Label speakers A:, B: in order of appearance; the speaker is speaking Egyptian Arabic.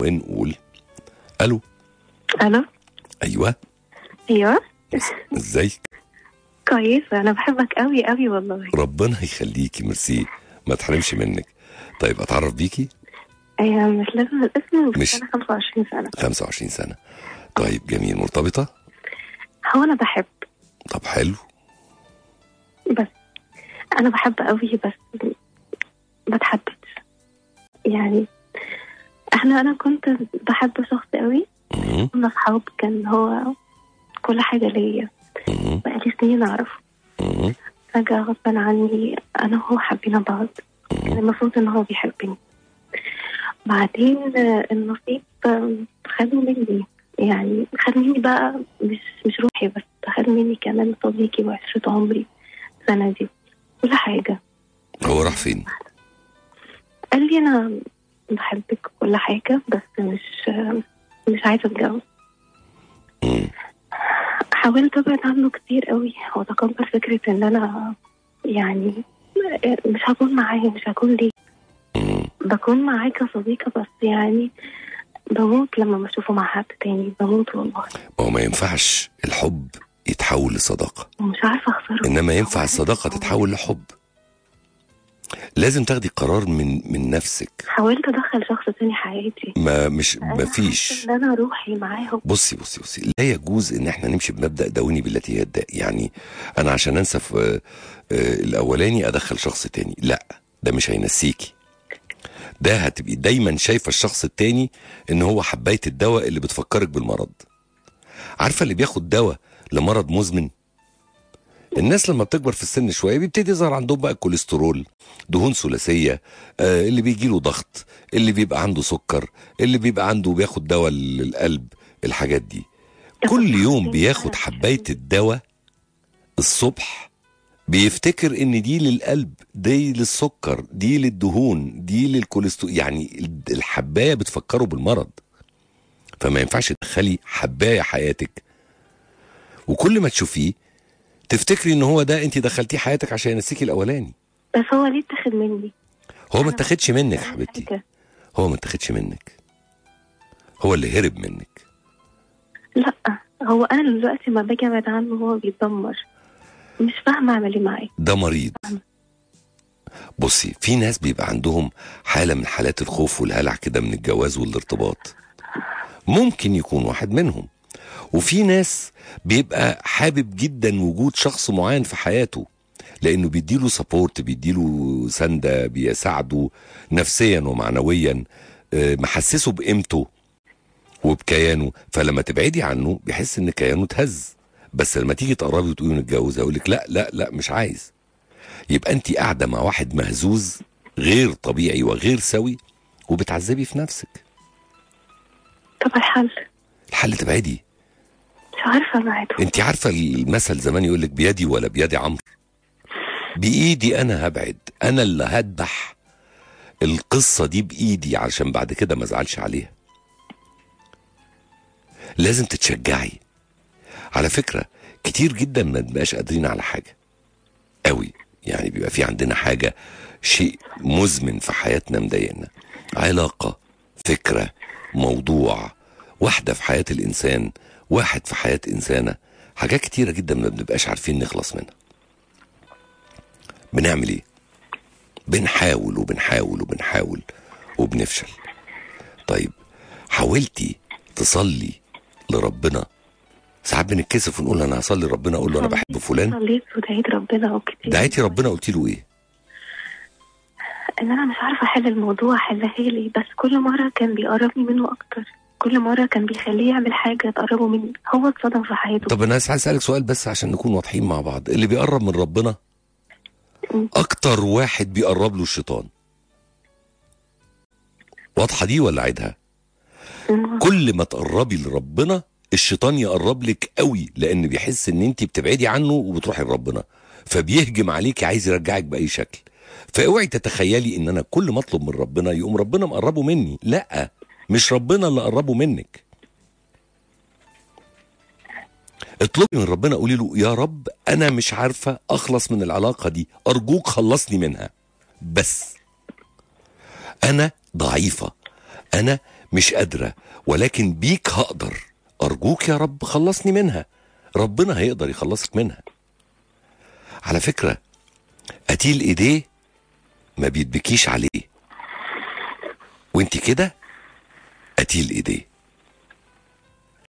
A: ونقول الو
B: الو
A: ايوه
B: ايوه
A: ازيك
B: كويسه انا بحبك قوي قوي والله
A: ربنا يخليكي ميرسي ما تحرمش منك طيب اتعرف بيكي
B: ايوه مش لازم الاسم بس
A: مش-
B: انا 25 سنه
A: 25 سنه طيب جميل مرتبطه
B: هو انا بحب
A: طب حلو
B: بس انا بحب قوي بس بتحددش يعني احنا انا كنت بحب شخص قوي
A: مهم.
B: كنا اصحاب كان هو كل حاجه ليا
A: مهم.
B: بقالي سنين اعرفه
A: مهم.
B: فجأة غصبا عني أنا وهو حبينا بعض كان المفروض إن هو بيحبني بعدين آه، النصيب آه، خده مني يعني خد مني بقى مش مش روحي بس خد مني كمان صديقي وعشرة عمري السنة دي كل حاجة
A: هو راح فين
B: قال لي أنا بحبك كل حاجة بس مش آه، مش عايزة أتجوز
A: مم.
B: حاولت ابعد عنه كتير قوي واتقبل فكره ان انا يعني مش هكون معاه مش هكون ليه
A: مم.
B: بكون معاه كصديقه بس يعني بموت لما بشوفه مع حد تاني بموت والله
A: ما هو ما ينفعش الحب يتحول لصداقه
B: ومش عارفه اخسره
A: انما ينفع الصداقه تتحول لحب لازم تاخدي قرار من من نفسك
B: حاولت ادخل شخص تاني حياتي
A: ما مش ما
B: أنا
A: فيش
B: حاسة ان انا روحي معاه
A: بصي بصي بصي لا يجوز ان احنا نمشي بمبدا داوني بالتي هي الداء يعني انا عشان انسى في آه، آه، الاولاني ادخل شخص تاني لا ده مش هينسيكي ده هتبقي دايما شايفه الشخص التاني ان هو حبايه الدواء اللي بتفكرك بالمرض عارفه اللي بياخد دواء لمرض مزمن الناس لما بتكبر في السن شويه بيبتدي يظهر عندهم بقى كوليسترول دهون ثلاثيه آه اللي بيجي له ضغط اللي بيبقى عنده سكر اللي بيبقى عنده بياخد دواء للقلب الحاجات دي كل يوم بياخد حبايه الدواء الصبح بيفتكر ان دي للقلب دي للسكر دي للدهون دي للكوليسترول يعني الحبايه بتفكره بالمرض فما ينفعش تدخلي حبايه حياتك وكل ما تشوفيه تفتكري ان هو ده انت دخلتيه حياتك عشان ينسيكي الاولاني
B: بس هو ليه اتاخد مني
A: هو ما اتاخدش منك
B: أنا
A: حبيبتي
B: حاجة.
A: هو ما اتاخدش منك هو اللي هرب منك
B: لا هو انا دلوقتي ما باجي ابعد عنه هو بيتدمر مش فاهمه اعمل ايه معاه
A: ده مريض بصي في ناس بيبقى عندهم حالة من حالات الخوف والهلع كده من الجواز والارتباط ممكن يكون واحد منهم وفي ناس بيبقى حابب جدا وجود شخص معين في حياته لانه بيديله سبورت بيديله سنده بيساعده نفسيا ومعنويا آه، محسسه بقيمته وبكيانه فلما تبعدي عنه بيحس ان كيانه اتهز بس لما تيجي تقربي وتقولي نتجوز هيقول لك لا لا لا مش عايز يبقى انت قاعده مع واحد مهزوز غير طبيعي وغير سوي وبتعذبي في نفسك
B: طب الحل
A: الحل تبعدي
B: مش عارفه ابعده
A: انت عارفه المثل زمان يقول لك بيدي ولا بيدي عمرو بايدي انا هبعد انا اللي هذبح القصه دي بايدي علشان بعد كده ما ازعلش عليها لازم تتشجعي على فكره كتير جدا ما بنبقاش قادرين على حاجه قوي يعني بيبقى في عندنا حاجه شيء مزمن في حياتنا مضايقنا علاقه فكره موضوع واحده في حياه الانسان واحد في حياه انسانه حاجات كتيره جدا ما بنبقاش عارفين نخلص منها بنعمل ايه بنحاول وبنحاول وبنحاول وبنفشل طيب حاولتي تصلي لربنا ساعات بنتكسف ونقول انا هصلي لربنا اقول له انا بحب فلان
B: صليت ودعيت ربنا وكتير
A: دعيتي ربنا قلت له ايه
B: ان انا مش عارفه احل الموضوع حلها لي بس كل مره كان بيقربني منه اكتر كل مره كان بيخليه يعمل حاجه تقربه مني هو اتصدم في حياته
A: طب انا عايز اسالك سؤال بس عشان نكون واضحين مع بعض اللي بيقرب من ربنا
B: م.
A: اكتر واحد بيقرب له الشيطان واضحه دي ولا عيدها
B: م.
A: كل ما تقربي لربنا الشيطان يقرب لك قوي لان بيحس ان انت بتبعدي عنه وبتروحي لربنا فبيهجم عليك عايز يرجعك باي شكل فاوعي تتخيلي ان انا كل ما اطلب من ربنا يقوم ربنا مقربه مني لا مش ربنا اللي قربه منك اطلبي من ربنا قولي له يا رب انا مش عارفه اخلص من العلاقه دي ارجوك خلصني منها بس انا ضعيفه انا مش قادره ولكن بيك هقدر ارجوك يا رب خلصني منها ربنا هيقدر يخلصك منها على فكره قتيل ايديه ما بيتبكيش عليه وانت كده قتيل ايديه